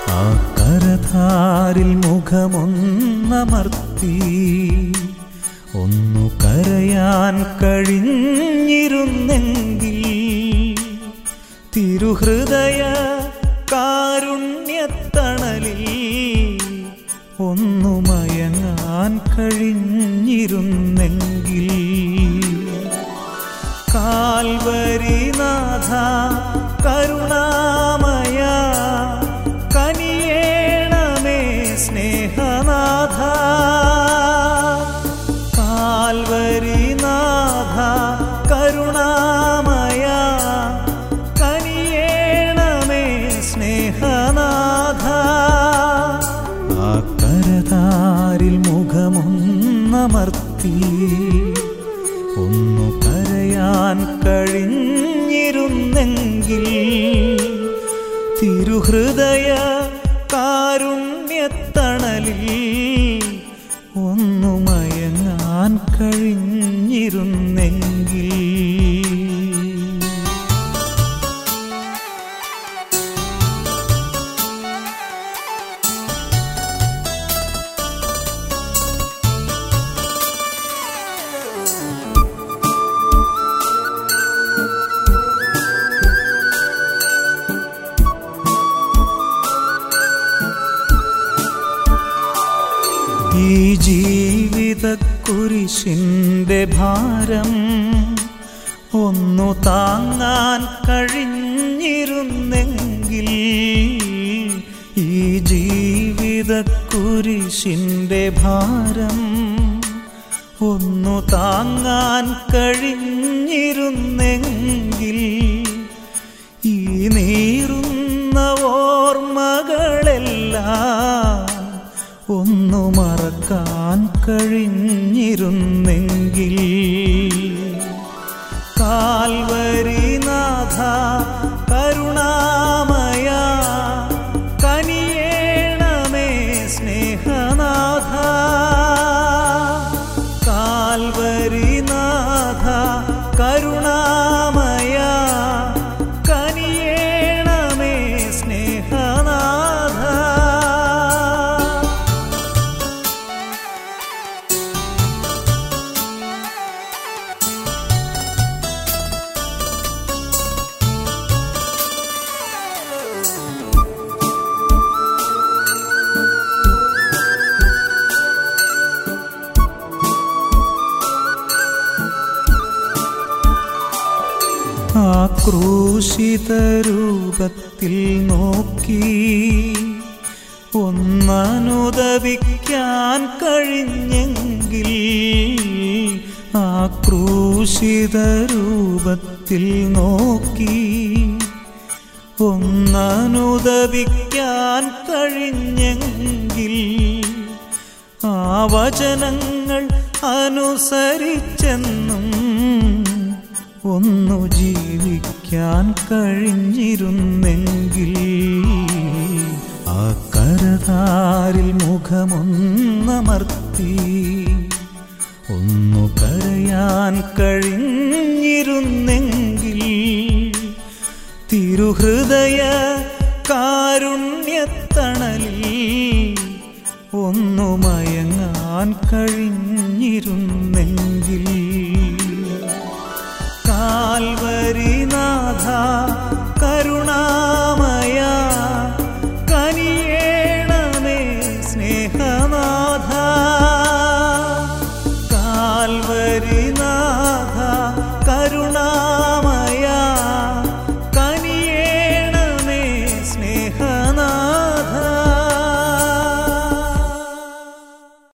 ആ കരധാരിൽ മുഖമൊന്നമർത്തി ഒന്നു കരയാൻ കഴിഞ്ഞിരുന്നെങ്കിൽ തിരുഹൃദയ കാരുണ്യത്തണലിൽ ഒന്നു മയങ്ങാൻ കഴിഞ്ഞിരുന്നെങ്കിൽ കാൽവരിനാഥ കരുണാമയ കനിയേണമേ സ്നേഹനാഥ കാൽവരിനാഥ കരുണാമയ കനിയേണമേ സ്നേഹനാഥ ആ കരതാരിൽ മുഖമൊന്നമർത്തി ഒന്നു കരയാൻ കഴിഞ്ഞിരുന്നെങ്കിൽ തിരുഹൃദയ കാരുണ്യത്തണലിൽ ഒന്നു മയങ്ങാൻ കഴിഞ്ഞിരുന്നെങ്കിൽ ഈ ജീവിത കുരിശിൻ്റെ ഭാരം ഒന്നു താങ്ങാൻ കഴിഞ്ഞിരുന്നെങ്കിൽ ഈ ജീവിത കുരിശിൻ്റെ ഭാരം ഒന്നു താങ്ങാൻ കഴിഞ്ഞിരുന്നെങ്കിൽ ഈ നീറുന്ന ഓർമ്മകളെല്ലാം ഒന്നു മറക്കാൻ കഴിഞ്ഞിരുന്നെങ്കിൽ കാൽവരിനാഥ കരുണാമയ കനിയേണമേ സ്നേഹനാഥ കാൽവരിനാഥ കരുണാമയ കനിയേണമേ സ്നേഹനാഥ ആ ക്രൂശിത രൂപത്തിൽ നോക്കി ഒന്നനുദവിക്കാൻ കഴിഞ്ഞെങ്കിൽ ആ ക്രൂശിത രൂപത്തിൽ നോക്കി ഒന്നനുദവിക്കാൻ കഴിഞ്ഞെങ്കിൽ ആ വചനങ്ങൾ അനുസരിച്ചെന്നും ഒന്നു ജീവിക്കാൻ കഴിഞ്ഞിരുന്നെങ്കിൽ ആ കരതാരിൽ മുഖമൊന്നമർത്തി ഒന്നു കരയാൻ കഴിഞ്ഞിരുന്നെങ്കിൽ തിരുഹൃദയ കാരുണ്യത്തണലിൽ ഒന്നു മയങ്ങാൻ കഴിഞ്ഞിരുന്നെങ്കിൽ കാൽവരിനാഥ കരുണാമയ കനിയേണമേ സ്നേഹനാഥ കാൽവരിനാഥ കരുണാ